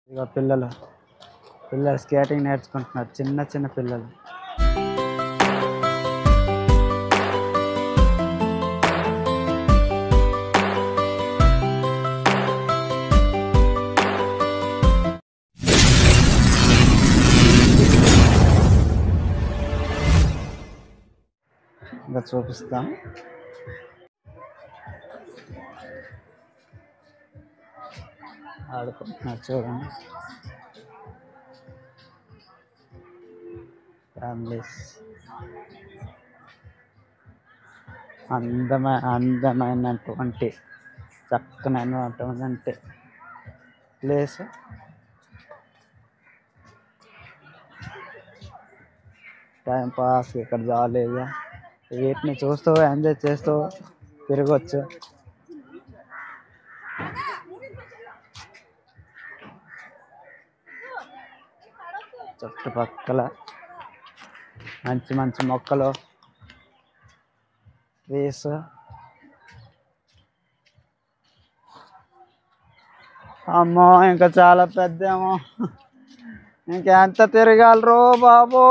ఇక పిల్లలు పిల్లలు స్కేటింగ్ నేర్చుకుంటున్నారు చిన్న చిన్న పిల్లలు ఇంకా చూపిస్తాం ఆడుకుంటున్నారు చూడండి ఫ్యామిలీస్ అందమైన అందమైనటువంటి చక్కనైనటువంటి ప్లేస్ టైం పాస్ ఇక్కడ జాలీగా వీటిని చూస్తూ ఎంజాయ్ చేస్తూ తిరగచ్చు చుట్టుపక్కల మంచి మంచి మొక్కలు ట్రీస్ అమ్మో ఇంకా చాలా పెద్దేమో ఇంకెంత తిరగాలరో బాబు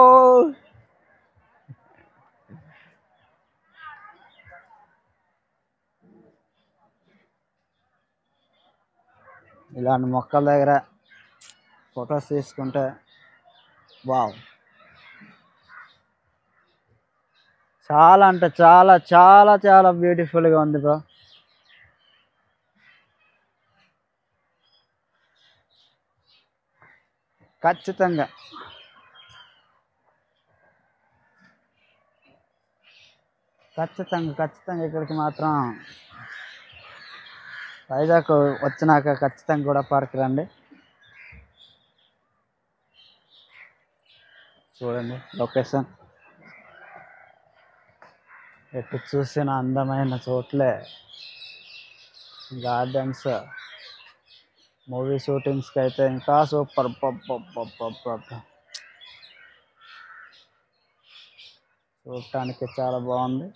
ఇలాంటి మొక్కల దగ్గర ఫొటోస్ తీసుకుంటే వావ్ చాలా అంటే చాలా చాలా చాలా బ్యూటిఫుల్గా ఉంది బ్రో ఖచ్చితంగా ఖచ్చితంగా ఖచ్చితంగా ఇక్కడికి మాత్రం వైజాగ్ వచ్చినాక ఖచ్చితంగా కూడా పార్క్ రండి చూడండి లొకేషన్ ఎటు చూసిన అందమైన చోట్లే గార్డెన్స్ మూవీ షూటింగ్స్కి అయితే ఇంకా సూపర్ చూడటానికి చాలా బాగుంది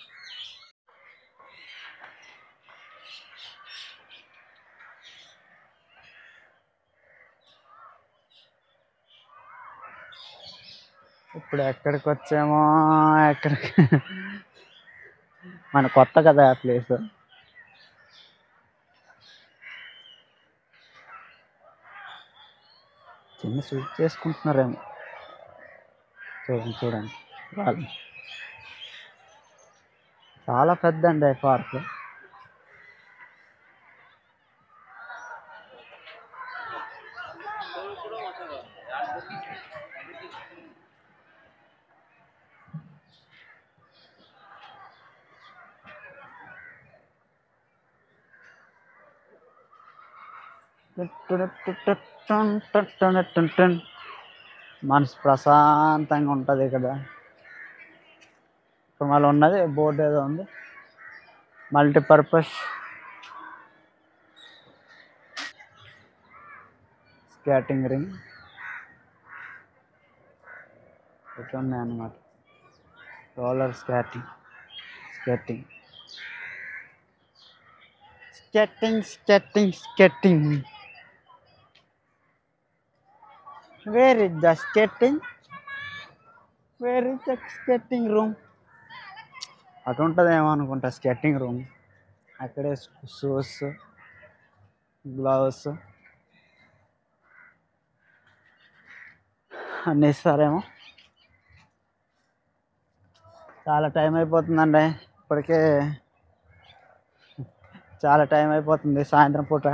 ఇప్పుడు ఎక్కడికి వచ్చామో ఎక్కడికి మన కొత్త కదా ఆ ప్లేస్ చిన్న షూట్ చేసుకుంటున్నారేమో చూడండి చూడండి వాళ్ళు చాలా పెద్ద అండి పార్క్ మనసు ప్రశాంతంగా ఉంటుంది ఇక్కడ ఇప్పుడు మళ్ళీ ఉన్నది బోర్డు ఏదో ఉంది మల్టీపర్పస్ స్కేటింగ్ రింగ్ ఇట్లా ఉన్నాయి అన్నమాట roller skating skating skating skating skating where is the skating where is the skating room అటు ఉంటుందేమో అనుకుంటా స్కేటింగ్ రూమ్ అక్కడే షూస్ గ్లౌస్ అన్నీ ఇస్తారేమో చాలా టైం అయిపోతుందండి ఇప్పటికే చాలా టైం అయిపోతుంది సాయంత్రం పూట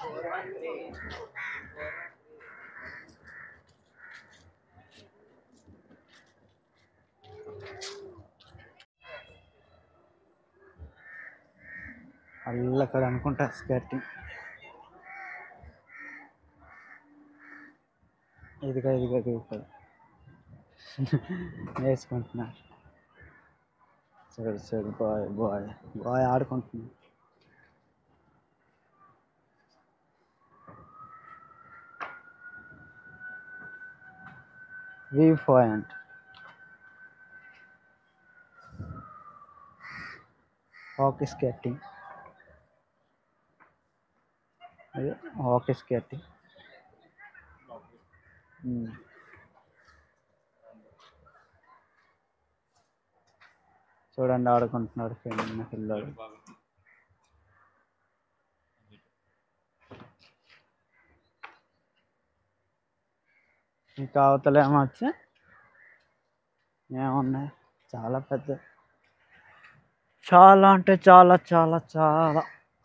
అల్ల అక్కడ అనుకుంటా స్కేటింగ్ ఇదిగా ఇదిగా ఇక్కడ వేసుకుంటున్నారు సరే సరే బాయ్ బాయ్ బాయ్ ఆడుకుంటున్నాను వ్యూ పాయింట్ హాకీ స్కేటింగ్ అదే హాకీ స్కేటింగ్ ఉమ్. చూడండి ఆడుకుంటున్నాడు చిన్న పిల్లాడు ఇంకా అవతలేమో వచ్చి ఏమున్నాయి చాలా పెద్ద చాలా అంటే చాలా చాలా చాలా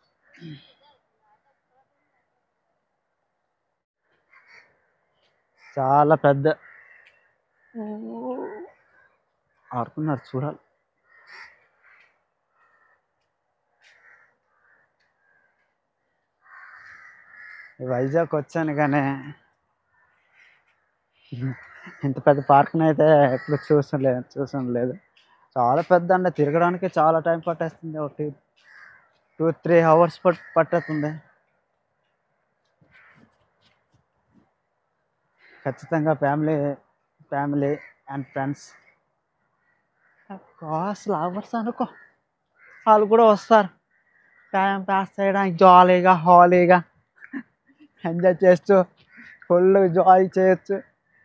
చాలా పెద్ద ఆడుకున్నారు చూడాలి ఈ వైజాగ్ వచ్చాను కానీ ఇంత పెద్ద పార్క్ని అయితే ఎప్పుడు చూసలేదు చూసలేదు చాలా పెద్ద అండి తిరగడానికి చాలా టైం పట్టేస్తుంది ఒకటి టూ త్రీ అవర్స్ పట్ పట్టేస్తుంది ఖచ్చితంగా ఫ్యామిలీ ఫ్యామిలీ అండ్ ఫ్రెండ్స్ కాస్ట్ అవర్స్ అనుకో వాళ్ళు కూడా వస్తారు టైం పాస్ చేయడానికి జాలీగా హాలీగా ఎంజాయ్ చేస్తూ ఫుల్ జాయ్ చేయొచ్చు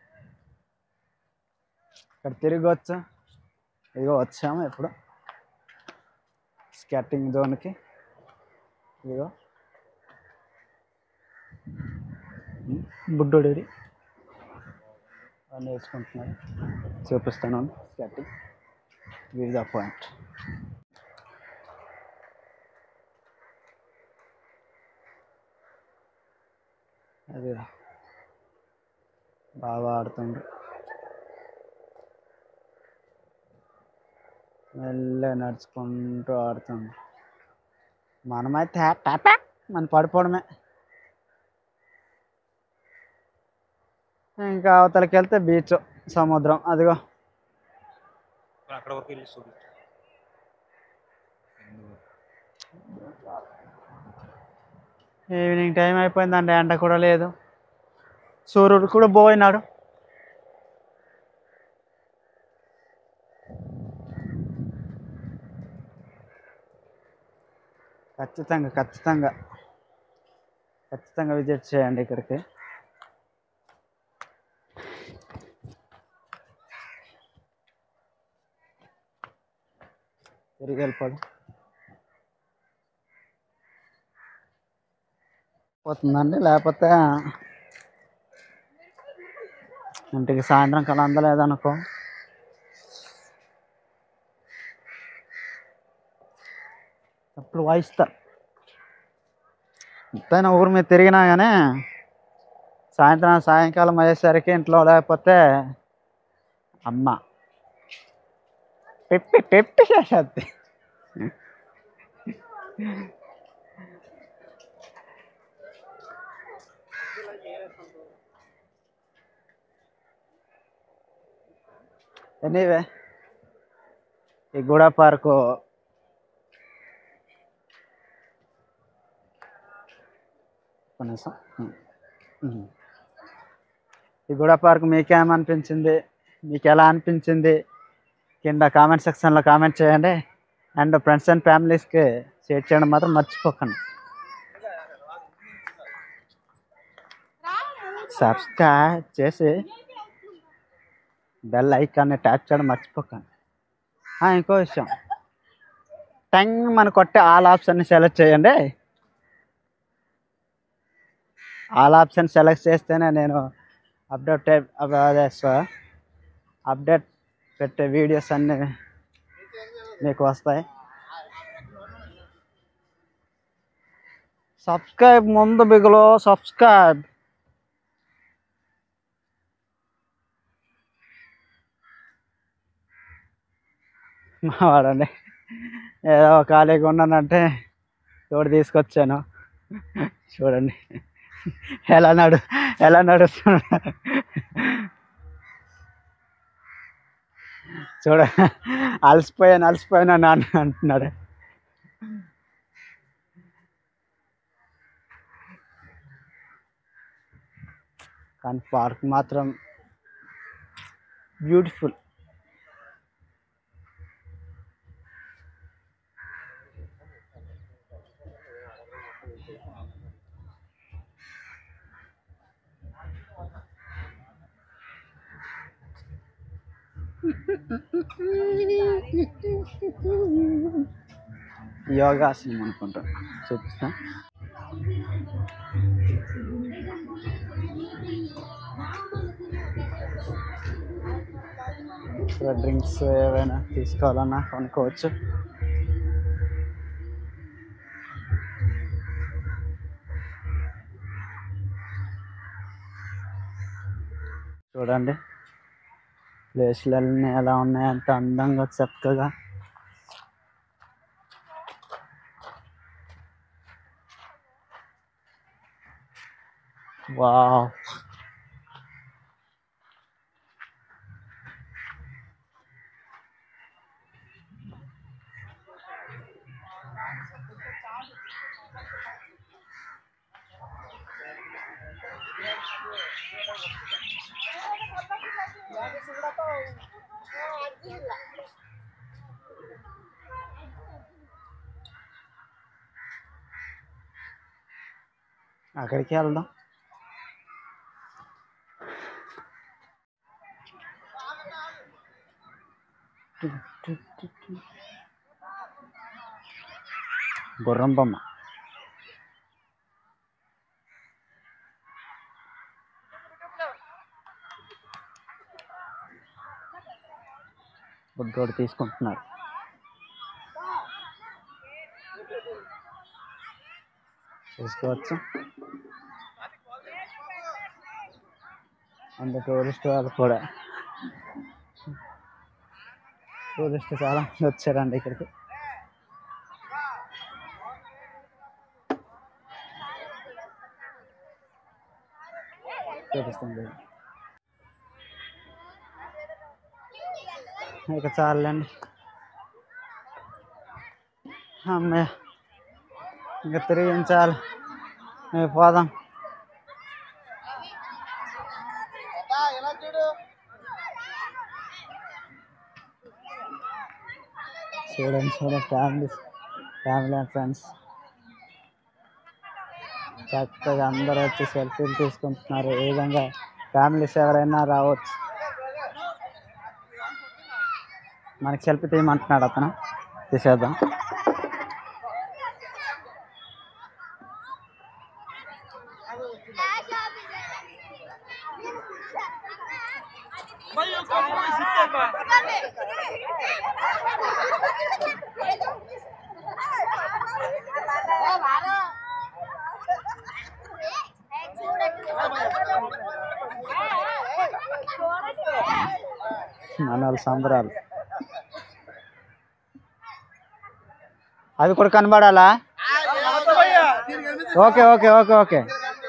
ఇక్కడ తిరగవచ్చు ఇదిగో వచ్చాము ఇప్పుడు స్కేటింగ్ జోన్కి ఇదిగో బుడ్డోడి అన్నీ వేసుకుంటున్నాడు చూపిస్తాను స్కేటింగ్ వివిధ పాయింట్ అది బాగా ఆడుతుండ్రు మెల్లగా నడుచుకుంటూ ఆడుతుంది మనమైతే టాపా మన పడిపోవడమే ఇంకా అవతలకి వెళ్తే బీచ్ సముద్రం అదిగో అక్కడ వరకు వెళ్ళి చూపించు ఈవినింగ్ టైం అయిపోయిందండి ఎండ కూడా లేదు సూర్యుడు కూడా పోయినాడు ఖచ్చితంగా ఖచ్చితంగా ఖచ్చితంగా విజిట్ చేయండి ఇక్కడికి తిరిగి వెళ్ళిపోదు పోతుందండి లేకపోతే ఇంటికి సాయంత్రం కల అందలేదనుకో అప్పుడు వాయిస్తా ఎంతైనా ఊరి మీద తిరిగినా కానీ సాయంత్రం సాయంకాలం అయ్యేసరికి ఇంట్లో లేకపోతే అమ్మ పెప్పి పెప్పి చేసేద్ది ఎనీవే ఈ గూడ పార్కు ఒక్క నిమిషం. ఉమ్. ఉమ్. ఈ గూడ పార్క్ మీకేమనిపించింది మీకు ఎలా అనిపించింది కింద కామెంట్ సెక్షన్లో కామెంట్ చేయండి అండ్ ఫ్రెండ్స్ అండ్ ఫ్యామిలీస్కి షేర్ చేయడం మాత్రం మర్చిపోకండి సబ్స్క్రైబ్ చేసి బెల్ ఐకాన్ని ట్యాప్ చేయడం మర్చిపోకండి ఆ, ఇంకో విషయం టంగ్ మన కొట్టే ఆల్ ఆప్షన్ని సెలెక్ట్ చేయండి ఆల్ ఆప్షన్ సెలెక్ట్ చేస్తేనే నేను అప్డేట్ అదే సార్ అప్డేట్ పెట్టే వీడియోస్ అన్నీ మీకు వస్తాయి సబ్స్క్రైబ్ ముందు బిగులో సబ్స్క్రైబ్ మా వాడండి ఏదో ఖాళీగా ఉన్నానంటే తోడు తీసుకొచ్చాను చూడండి ఎలా నడు ఎలా నడుస్తున్నాడు చూడ అలసిపోయాను అలసిపోయాను అని అన్- అంటున్నాడు కానీ పార్క్ మాత్రం బ్యూటిఫుల్ యోగాసనం అనుకుంటా చూపిస్తా ఇక్కడ డ్రింక్స్ ఏవైనా తీసుకోవాలన్నా కొనుక్కోవచ్చు చూడండి ప్లేస్లన్నీ ఎలా ఉన్నాయి అంత అందంగా చక్కగా వావ్ అక్కడికి వెళ్దాం గుర్రం బొమ్మ బుడ్డోడు తీసుకుంటున్నారు చూసుకోవచ్చు అంత టూరిస్ట్ వాళ్ళు కూడా టూరిస్ట్ చాలా మంది వచ్చారండి ఇక్కడికి చూపిస్తుంది ఇక చాలండి అమ్మే ఇంకా తిరిగించాలి ఇక పోదాం చూడండి చూడండి ఫ్యామిలీ ఫ్యామిలీ అండ్ ఫ్రెండ్స్ చక్కగా అందరూ వచ్చి సెల్ఫీలు తీసుకుంటున్నారు ఏ విధంగా ఫ్యామిలీస్ ఎవరైనా రావచ్చు మనకి సెల్ఫీ తీయమంటున్నాడు అతను తీసేద్దాం మన వాళ్ళ సంబరాలు అవి కూడా కనబడాలా okay okay okay okay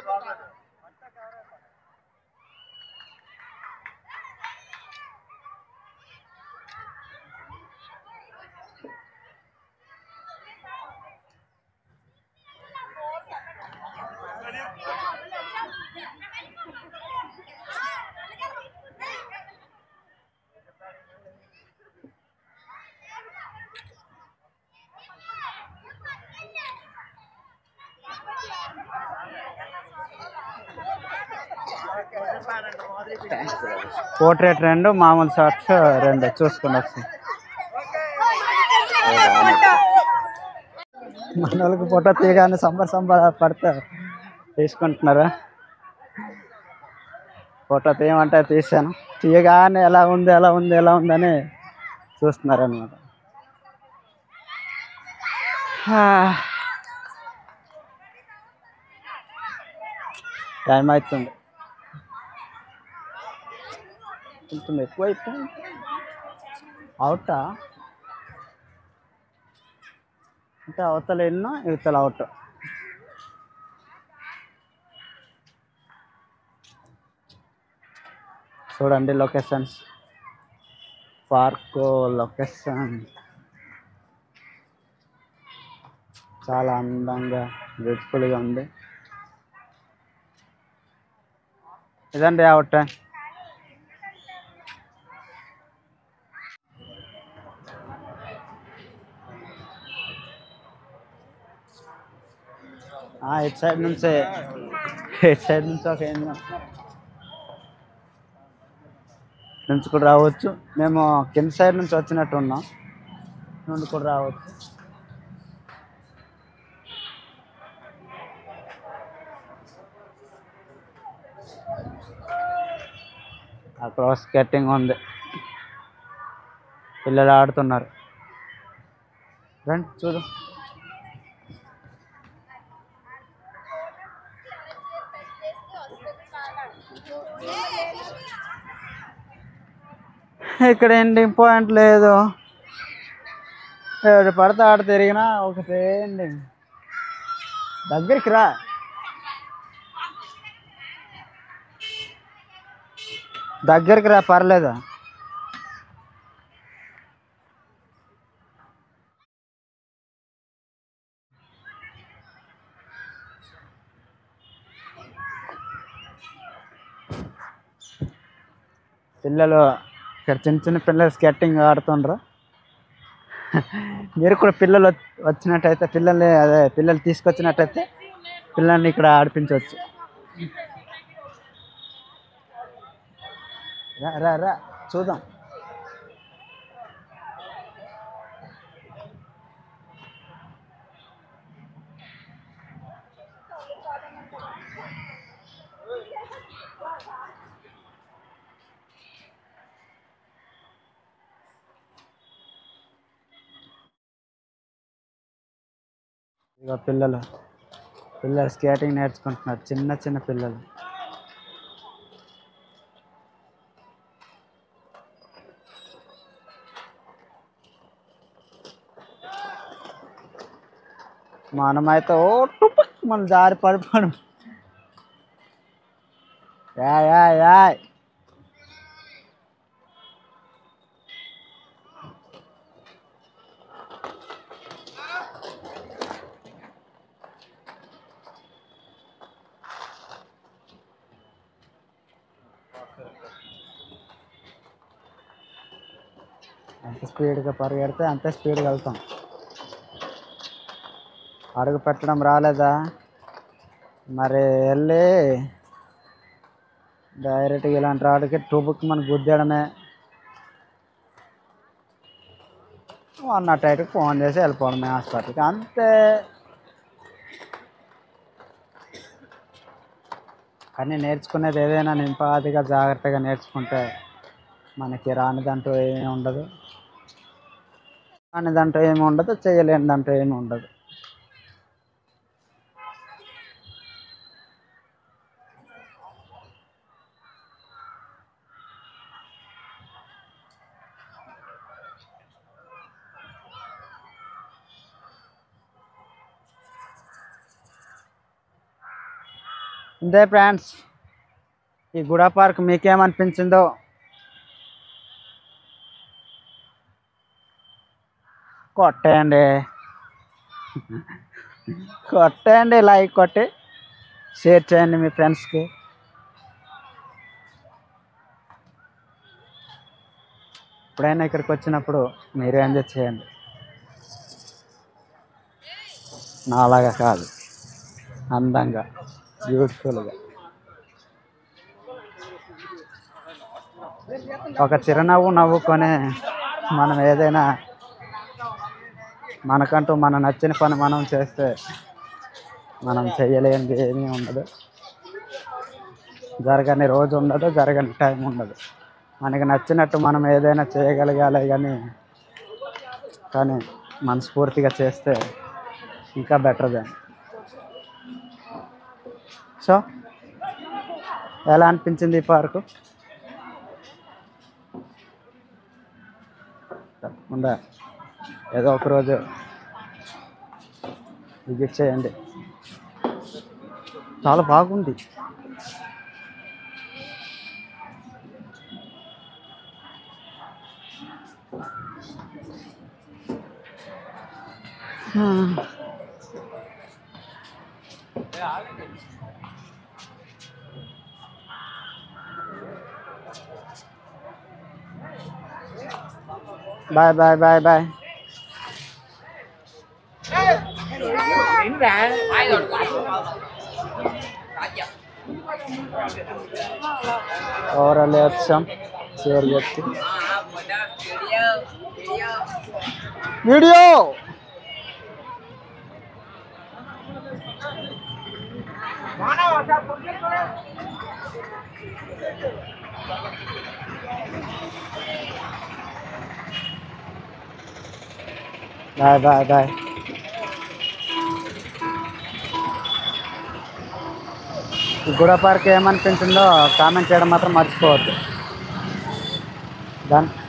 portrait రెండు మామూలు షార్ట్స్ రెండు చూసుకోండి ఒకసారి మన వాళ్ళకి ఫోటో తీయగానే సంబర సంబర పడితే తీసుకుంటున్నారా ఫోటో తీయమంటే తీసాను తీయగానే ఎలా ఉంది ఎలా ఉంది ఎలా ఉందని చూస్తున్నారు అనమాట టైం అవుతుంది కొంచెం ఎక్కువ అయిపోయింది అవుటా అంటే అవతల ఎన్నో ఇవతల అవుట్ చూడండి లొకేషన్స్ పార్క్ లొకేషన్ చాలా అందంగా బ్యూటిఫుల్గా ఉంది ఇదండి అవుట్ ఇటు సైడ్ నుంచే ఇటు సైడ్ నుంచి ఒక ఎన్నో నుంచి కూడా రావచ్చు మేము కింద సైడ్ నుంచి వచ్చినట్టు ఉన్నాం నుండి కూడా రావచ్చు అక్కడ స్కెటింగ్ ఉంది పిల్లలు ఆడుతున్నారు రండి చూడు ఇక్కడ ఎండింగ్ పాయింట్ లేదు ఎవరు పడితే ఆడ తిరిగినా ఒకటే ఎండింగ్ దగ్గరికి రా దగ్గరికి రా పర్లేదా పిల్లలు ఇక్కడ చిన్న చిన్న పిల్లలు స్కెట్టింగ్ ఆడుతుండ్రు మీరు కూడా పిల్లలు వచ్- వచ్చినట్టయితే పిల్లల్ని అదే పిల్లలు తీసుకొచ్చినట్టయితే పిల్లల్ని ఇక్కడ ఆడిపించవచ్చు రా రా రా చూద్దాం ఇక పిల్లలు పిల్లలు స్కేటింగ్ నేర్చుకుంటున్నారు చిన్న చిన్న పిల్లలు మనమైతే ఓ టుపక్ మన జారి పడిపోవడం యాయ్ యాయ్ యాయ్ ఎంత స్పీడ్గా పరిగెడితే అంతే స్పీడ్గా వెళ్తాం అడుగు పెట్టడం రాలేదా మరి వెళ్ళి డైరెక్ట్గా ఇలాంటి రాడికి టూబుక్ మనం గుద్దేయడమే వన్ నాట్ ఎయిట్కి ఫోన్ చేసి వెళ్ళిపోవడమే హాస్పిటల్కి అంతే కానీ నేర్చుకునేది ఏదైనా నింపాదిగా జాగ్రత్తగా నేర్చుకుంటే మనకి రానిదంటూ ఏమీ ఉండదు రానిదంటూ ఏమి ఉండదు చేయలేనిదంటూ ఏమి ఉండదు ఇంతే ఫ్రెండ్స్ ఈ గుడా పార్క్ మీకేమనిపించిందో కొట్టేయండి కొట్టేయండి లైక్ కొట్టి షేర్ చేయండి మీ ఫ్రెండ్స్కి ఎప్పుడైనా ఇక్కడికి వచ్చినప్పుడు మీరు ఎంజాయ్ చేయండి నాలాగా కాదు అందంగా బ్యూటిఫుల్గా ఒక చిరునవ్వు నవ్వుకొని మనం ఏదైనా మనకంటూ మన నచ్చిన పని మనం చేస్తే మనం చేయలేనిది ఏమీ ఉండదు జరగని రోజు ఉండదు జరగని టైం ఉండదు మనకి నచ్చినట్టు మనం ఏదైనా చేయగలగాలి కానీ కానీ మనస్ఫూర్తిగా చేస్తే ఇంకా బెటర్ దాన్ సో ఎలా అనిపించింది ఈ పార్కు తప్పకుండా ఏదో ఒక రోజు విజిట్ చేయండి చాలా బాగుంది హ్మ్. Bye bye bye bye overall వచ్చాం చివరికి వచ్చి వీడియో బాయ్ బాయ్ బాయ్ ఈ గుడ పార్క్ ఏమనిపించిందో కామెంట్ చేయడం మాత్రం మర్చిపోవద్దు దాని